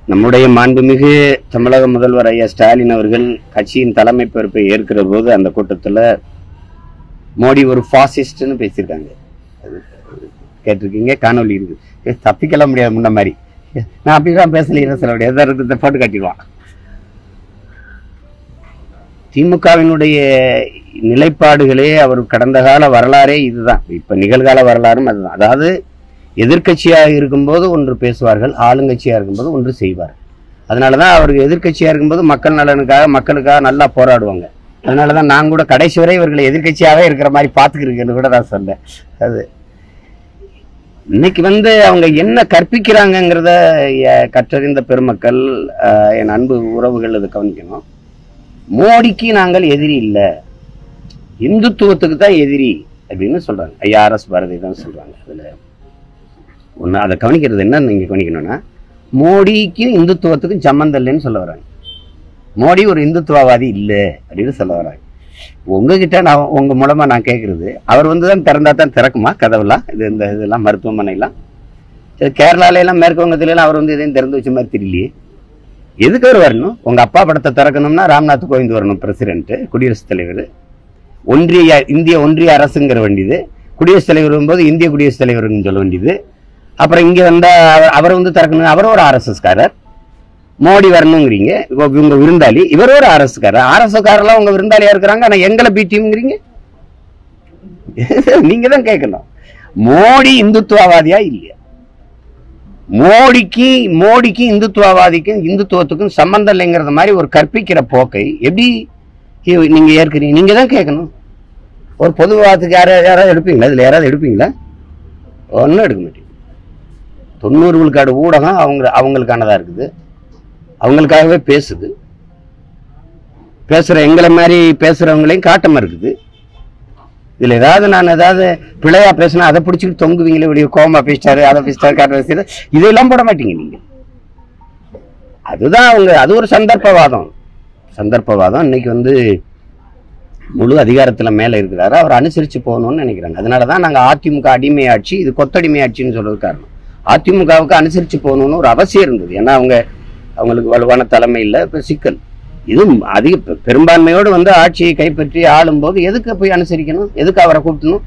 நம்முடைய மாண்புமிகு தமிழக முதல்வர் ஐயா ஸ்டாலின் அவர்கள் கட்சியின் தலைமை பொறுப்பை ஏற்கிற போது அந்த கூட்டத்துல மோடி ஒரு ஃபாசிஸ்ட்னு பேசியிருக்காங்க அது கேட்டிருக்கீங்க காணொலி இருக்கு ஏ, தப்பிக்கலாம் முடியாது முன்ன மாதிரி நான் அப்படிலாம் பேசலையே சொல்ல முடியாது எதாவது இருக்கிறத போட்டு காட்டிடுவான் திமுகவினுடைய நிலைப்பாடுகளே அவர் கடந்த கால வரலாறே இதுதான் இப்ப நிகழ்கால வரலாறும் அதுதான் அதாவது எதிர்க்கட்சியாக இருக்கும்போது ஒன்று பேசுவார்கள் ஆளுங்கட்சியாக இருக்கும்போது ஒன்று செய்வார்கள் அதனாலதான் அவருக்கு எதிர்க்கட்சியாக இருக்கும்போது மக்கள் நலனுக்காக மக்களுக்காக நல்லா போராடுவாங்க அதனாலதான் நான் கூட கடைசி வரை இவர்களை எதிர்க்கட்சியாகவே இருக்கிற மாதிரி பார்த்துக்கிறேன்னு கூட நான் சொன்னேன் அது இன்னைக்கு வந்து அவங்க என்ன கற்பிக்கிறாங்கங்கிறத எ- கற்றறிந்த பெருமக்கள் அஹ், என் அன்பு உறவுகள் இதை கவனிக்கணும் மோடிக்கு நாங்கள் எதிரி இல்லை இந்துத்துவத்துக்கு தான் எதிரி அப்படின்னு சொல்றாங்க ஐயா ஆர் எஸ் பாரதி தான் சொல்றாங்க அதுல ஒன்று அதை கவனிக்கிறது என்ன நீங்க கவனிக்கணும்னா மோடிக்கும் இந்துத்துவத்துக்கும் சம்மந்தம் இல்லைன்னு சொல்ல வராங்க மோடி ஒரு இந்துத்துவவாதி இல்லை அப்படின்னு சொல்ல வராங்க உங்ககிட்ட நான் உங்க மூலமா நான் கேட்கறது அவர் வந்து தான் திறந்தா தான் திறக்குமா கதவுலாம் இது இந்த இதெல்லாம் மருத்துவமனைலாம் இது கேரளால எல்லாம் மேற்கு வங்கத்துல எல்லாம் அவர் வந்து இதையும் திறந்து வச்ச மாதிரி தெரியலையே எதுக்கு அவர் வரணும் உங்க அப்பா படத்தை திறக்கணும்னா ராம்நாத் கோவிந்த் வரணும் பிரசிடென்ட் குடியரசுத் தலைவர் ஒன்றிய இந்திய ஒன்றிய அரசுங்கிற வேண்டியது குடியரசுத் தலைவர் வரும்போது இந்திய குடியரசுத் தலைவர்னு சொல்ல வேண்டியது அப்புறம் இங்க வந்தா அவர்- அவரை வந்து திறக்கணும் அவரும் ஒரு ஆர்எஸ்எஸ்காரர் மோடி வரணுங்கிறீங்க இப்போ இவங்க விருந்தாளி இவர் ஒரு ஆர்எஸ்காரர் ஆர்எஸ்காரெல்லாம் உங்க விருந்தாளியா இருக்கிறாங்க ஆனா எங்களை பிடிஎம்ங்கிறீங்க நீங்க தான் கேட்கணும் மோடி இந்துத்துவவாதியா இல்லையா மோடிக்கு மோடிக்கு இந்துத்துவவாதிக்கும் இந்துத்துவத்துக்கும் சம்பந்தம் இல்லைங்கிறத மாதிரி ஒரு கற்பிக்கிற போக்கை எப்படி இ- நீங்க ஏற்கிறீங்க நீங்க தான் கேட்கணும் ஒரு பொது விவாதத்துக்கு யாராவது யாராவது எடுப்பீங்களா இதுல யாராவது எடுப்பீங்களா ஒன்றும் எடுக்க மாட்டீங்க தொண்ணூறு விழுக்காடு ஊடகம் அவங்க அவங்களுக்கானதா இருக்குது அவங்களுக்காகவே பேசுது பேசுற எங்களை மாதிரி பேசுறவங்களையும் காட்டமா இருக்குது இதுல ஏதாவது நான் ஏதாவது பிழையா பேசினா அதை பிடிச்சிட்டு தொங்குவீங்களே இப்படி கோமா பேசிட்டாரு அதை பேசிட்டாரு காட்ட பேசிட்டாரு இதெல்லாம் போட மாட்டீங்க நீங்க அதுதான் அவங்க அது ஒரு சந்தர்ப்பவாதம் சந்தர்ப்பவாதம் இன்னைக்கு வந்து முழு அதிகாரத்துல மேல இருக்கிறாரு அவர் அனுசரிச்சு போகணும்னு நினைக்கிறாங்க அதனாலதான் நாங்க அதிமுக அடிமை ஆட்சி இது கொத்தடிமை ஆட்சின்னு சொல்றது காரணம் அதிமுகவுக்கு அனுசரிச்சு போகணும்னு ஒரு அவசியம் இருந்தது ஏன்னா அவங்க அவங்களுக்கு வலுவான தலைமை இல்லை இப்ப சிக்கல் இது அதிக பெ- பெரும்பான்மையோடு வந்து ஆட்சியை கைப்பற்றி ஆளும்போது எதுக்கு போய் அனுசரிக்கணும் எதுக்கு அவரை கூட்டணும்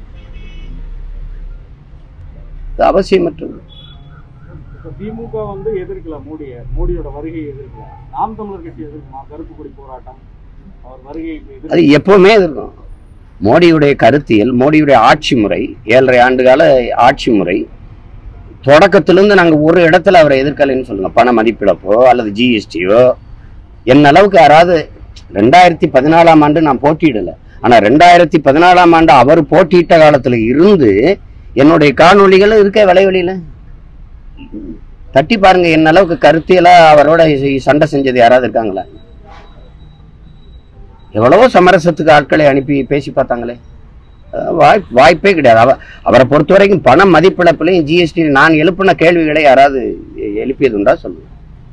இது அவசியமற்றது இப்ப திமுக வந்து எதிர்க்கலாம் மோடியை மோடியோட வருகையை எதிர்க்கலாம் நாம் தமிழர் கட்சி எதிர்க்குமா கருப்பு கொடி போராட்டம் அவர் வருகையை எதிர்க்க அது எப்பவுமே இருக்கும் மோடியுடைய கருத்தியல் மோடியுடைய ஆட்சி முறை ஏழரை ஆண்டு கால ஆட்சி முறை தொடக்கத்திலிருந்து நாங்க ஒரு இடத்துல அவரை எதிர்க்கலைன்னு சொல்லுங்க பண மதிப்பிழப்போ அல்லது ஜிஎஸ்டியோ என் அளவுக்கு யாராவது ரெண்டாயிரத்தி பதினாலாம் ஆண்டு நான் போட்டியிடல ஆனா ரெண்டாயிரத்தி பதினாலாம் ஆண்டு அவர் போட்டியிட்ட காலத்துல இருந்து என்னுடைய காணொளிகளும் இருக்க விளைவெளியில தட்டி பாருங்க என் அளவுக்கு கருத்தியலா அவரோட சண்டை செஞ்சது யாராவது இருக்காங்களா எவ்வளவோ சமரசத்துக்கு ஆட்களை அனுப்பி பேசி பார்த்தாங்களே அஹ் வாய்ப் வாய்ப்பே கிடையாது அவ அவரை பொறுத்த வரைக்கும் பண மதிப்பிழப்புலையும் ஜிஎஸ்டி நான் எழுப்பின கேள்விகளை யாராவது எ- எழுப்பியதுண்டா சொல்லுங்க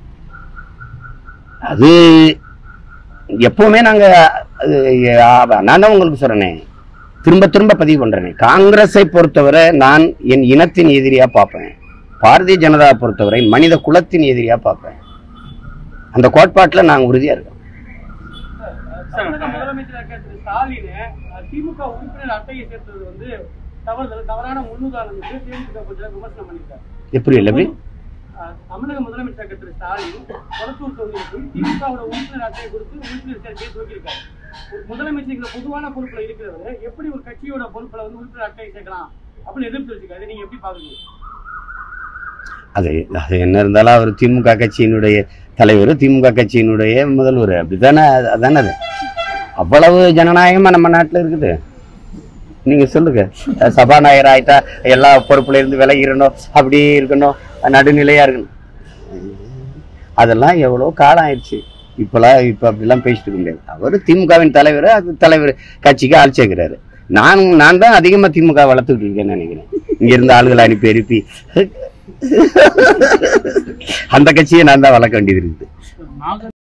அது எப்பவுமே நாங்க அது, அஹ், நான் தான் உங்களுக்கு சொல்றேனே திரும்ப திரும்ப பதிவு பண்றேனே காங்கிரஸை பொறுத்தவரை நான் என் இனத்தின் எதிரியா பார்ப்பேன் பாரதிய ஜனதா பொறுத்தவரை மனித குலத்தின் எதிரியா பார்ப்பேன் அந்த கோட்பாட்டுல நாங்க உறுதியா இருக்கோம் தமிழக முதலமைச்சராக இருக்க திரு ஸ்டாலின் அஹ், திமுக உறுப்பினர் அட்டையை சேர்த்தது வந்து தவறுதல் தவறான முன்னுதாரணம் என்று தேமுதிக கொஞ்சம் விமர்சனம் பண்ணியிருக்காரு எப்படி இல்லை எப்படி அஹ், தமிழக முதலமைச்சராக இருக்க திரு ஸ்டாலின் கொளத்தூர் தொகுதியில் போய் திமுகவோட உறுப்பினர் அட்டையை கொடுத்து உறுப்பினர் சேர்க்கையை துவக்கியிருக்காரு ஒரு முதலமைச்சர் இந்த பொதுவான பொறுப்புல இருக்கிறவர் எப்படி ஒரு கட்சியோட பொறுப்புல வந்து உறுப்பினர் அட்டையை சேர்க்கலாம் அப்படின்னு எதிர்ப்பு வச்சிருக்காரு நீங்க எப்படி பாக்குறீங்க அது அது என்ன இருந்தாலும் அவர் திமுக கட்சியினுடைய தலைவர் திமுக கட்சியினுடைய முதல்வர் அப்படித்தானே அது- அதானே அது அவ்வளவு ஜனநாயகமா நம்ம நாட்டுல இருக்குது நீங்க சொல்லுங்க அஹ் சபாநாயகர் ஆயிட்டா எல்லா பொறுப்புல இருந்து விலகிடணும் அப்படி இருக்கணும் நடுநிலையா இருக்கணும் அதெல்லாம் எவ்வளோ காலம் ஆயிடுச்சு இப்பெல்லாம் இப்ப அப்படிலாம் பேசிட்டு இருக்க முடியாது அவர் திமுகவின் தலைவர் அது தலைவர் கட்சிக்கு ஆள் சேர்க்கிறாரு நான் நான் தான் அதிகமா திமுக வளர்த்துக்கிட்டு இருக்கேன்னு நினைக்கிறேன் இங்க இருந்த ஆளுகளை அனுப்பி அனுப்பி அந்த கட்சியை நான் தான் வளர்க்க வேண்டியது இருக்குது